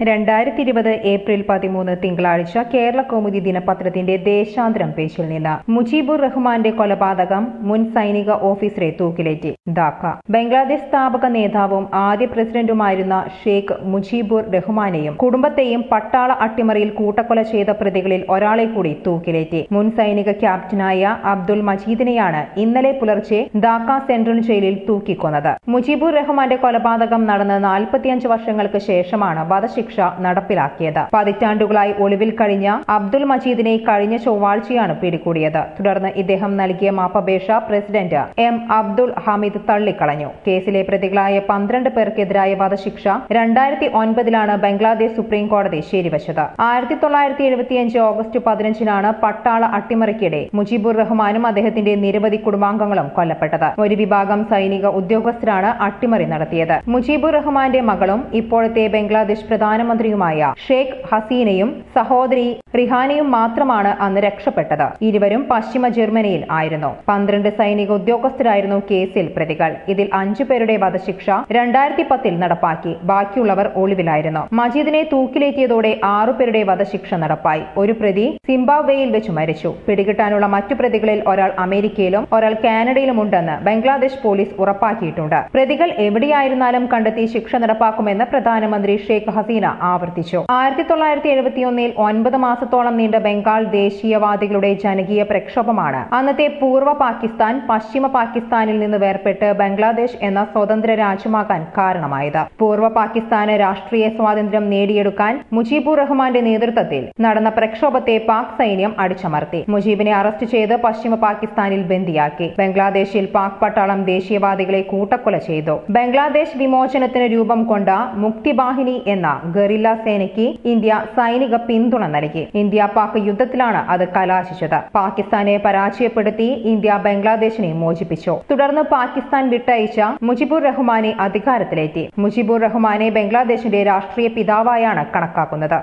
രണ്ടായിരത്തി ഇരുപത് ഏപ്രിൽ പതിമൂന്ന് തിങ്കളാഴ്ച കേരള കൗമുദി ദിനപത്രത്തിന്റെ ദേശാന്തരം പേജിൽ നിന്ന് മുജീബുർ റഹ്മാന്റെ കൊലപാതകം മുൻ സൈനിക ഓഫീസറെ തൂക്കിലേറ്റി ധാക്ക ബംഗ്ലാദേശ് സ്ഥാപക നേതാവും ആദ്യ പ്രസിഡന്റുമായിരുന്ന ഷെയ്ഖ് മുജീബുർ റഹ്മാനെയും കുടുംബത്തെയും പട്ടാള അട്ടിമറിയിൽ കൂട്ടക്കൊല ചെയ്ത പ്രതികളിൽ ഒരാളെ കൂടി തൂക്കിലേറ്റി മുൻ സൈനിക ക്യാപ്റ്റനായ അബ്ദുൾ മജീദിനെയാണ് ഇന്നലെ പുലർച്ചെ ധാക്ക സെൻട്രൽ ജയിലിൽ തൂക്കിക്കൊന്നത് മുജീബുർ റഹ്മാന്റെ കൊലപാതകം നടന്ന് നാൽപ്പത്തിയഞ്ച് വർഷങ്ങൾക്ക് ശേഷമാണ് വധശിക്ഷ നടപ്പിലാക്കിയത് പതിറ്റാണ്ടുകളായി ഒളിവിൽ കഴിഞ്ഞ അബ്ദുൾ മജീദിനെ കഴിഞ്ഞ ചൊവ്വാഴ്ചയാണ് പിടികൂടിയത് തുടർന്ന് ഇദ്ദേഹം നൽകിയ മാപ്പപേക്ഷ പ്രസിഡന്റ് എം അബ്ദുൾ ഹമീദ് തള്ളിക്കളഞ്ഞു കേസിലെ പ്രതികളായ പന്ത്രണ്ട് പേർക്കെതിരായ വധശിക്ഷ രണ്ടായിരത്തി ഒൻപതിലാണ് ബംഗ്ലാദേശ് സുപ്രീം കോടതി ശരിവച്ചത് ആയിരത്തി തൊള്ളായിരത്തി എഴുപത്തിയഞ്ച് ഓഗസ്റ്റ് പതിനഞ്ചിനാണ് പട്ടാള അട്ടിമറിക്കിടെ മുജീബുർ റഹ്മാനും അദ്ദേഹത്തിന്റെ നിരവധി കുടുംബാംഗങ്ങളും കൊല്ലപ്പെട്ടത് ഒരു വിഭാഗം സൈനിക ഉദ്യോഗസ്ഥരാണ് അട്ടിമറി നടത്തിയത് മുജീബുർ റഹ്മാന്റെ മകളും ഇപ്പോഴത്തെ ബംഗ്ലാദേശ് പ്രധാനമന്ത്രിയുമായ ഷെയ്ഖ് ഹസീനയും സഹോദരി റിഹാനയും മാത്രമാണ് അന്ന് രക്ഷപ്പെട്ടത് ഇരുവരും പശ്ചിമ ജർമ്മനിയിൽ ആയിരുന്നു പന്ത്രണ്ട് സൈനിക ഉദ്യോഗസ്ഥരായിരുന്നു കേസിൽ പ്രതികൾ ഇതിൽ അഞ്ചു പേരുടെ വധശിക്ഷ രണ്ടായിരത്തി പത്തിൽ നടപ്പാക്കി ബാക്കിയുള്ളവർ ഒളിവിലായിരുന്നു മജീദിനെ തൂക്കിലേറ്റിയതോടെ ആറുപേരുടെ വധശിക്ഷ നടപ്പായി ഒരു പ്രതി സിംബാബ്വേയിൽ വെച്ച് മരിച്ചു പിടികിട്ടാനുള്ള മറ്റു പ്രതികളിൽ ഒരാൾ അമേരിക്കയിലും ഒരാൾ കാനഡയിലുമുണ്ടെന്ന് ബംഗ്ലാദേശ് പോലീസ് ഉറപ്പാക്കിയിട്ടുണ്ട് പ്രതികൾ എവിടെയായിരുന്നാലും കണ്ടെത്തി ശിക്ഷ നടപ്പാക്കുമെന്ന് പ്രധാനമന്ത്രി ഷെയ്ഖ് ഹസീന ആവർത്തിച്ചു ആയിരത്തി തൊള്ളായിരത്തി എഴുപത്തിയൊന്നിൽ ഒൻപത് മാസത്തോളം നീണ്ട ബംഗാൾ ദേശീയവാദികളുടെ ജനകീയ പ്രക്ഷോഭമാണ് അന്നത്തെ പൂർവ്വ പാകിസ്ഥാൻ പശ്ചിമ പാകിസ്ഥാനിൽ നിന്ന് വേർപെട്ട് ബംഗ്ലാദേശ് എന്ന സ്വതന്ത്ര രാജ്യമാകാൻ കാരണമായത് പൂർവ്വ പാകിസ്ഥാന് രാഷ്ട്രീയ സ്വാതന്ത്ര്യം നേടിയെടുക്കാൻ മുജീബുർ റഹ്മാന്റെ നേതൃത്വത്തിൽ നടന്ന പ്രക്ഷോഭത്തെ പാക് സൈന്യം അടിച്ചമർത്തി മുജീബിനെ അറസ്റ്റ് ചെയ്ത് പശ്ചിമ പാകിസ്ഥാനിൽ ബന്ദിയാക്കി ബംഗ്ലാദേശിൽ പാക് പട്ടാളം ദേശീയവാദികളെ കൂട്ടക്കൊല ചെയ്തു ബംഗ്ലാദേശ് വിമോചനത്തിന് രൂപം കൊണ്ട മുക്തിവാഹിനി എന്ന ഗറില്ല സേനയ്ക്ക് ഇന്ത്യ സൈനിക പിന്തുണ നൽകി ഇന്ത്യ പാക് യുദ്ധത്തിലാണ് അത് കലാശിച്ചത് പാകിസ്ഥാനെ പരാജയപ്പെടുത്തി ഇന്ത്യ ബംഗ്ലാദേശിനെ മോചിപ്പിച്ചു തുടർന്ന് പാകിസ്ഥാൻ വിട്ടയച്ച മുജിബുർ റഹ്മാനെ അധികാരത്തിലേറ്റി മുജിബുർ റഹ്മാനെ ബംഗ്ലാദേശിന്റെ രാഷ്ട്രീയ പിതാവായാണ് കണക്കാക്കുന്നത്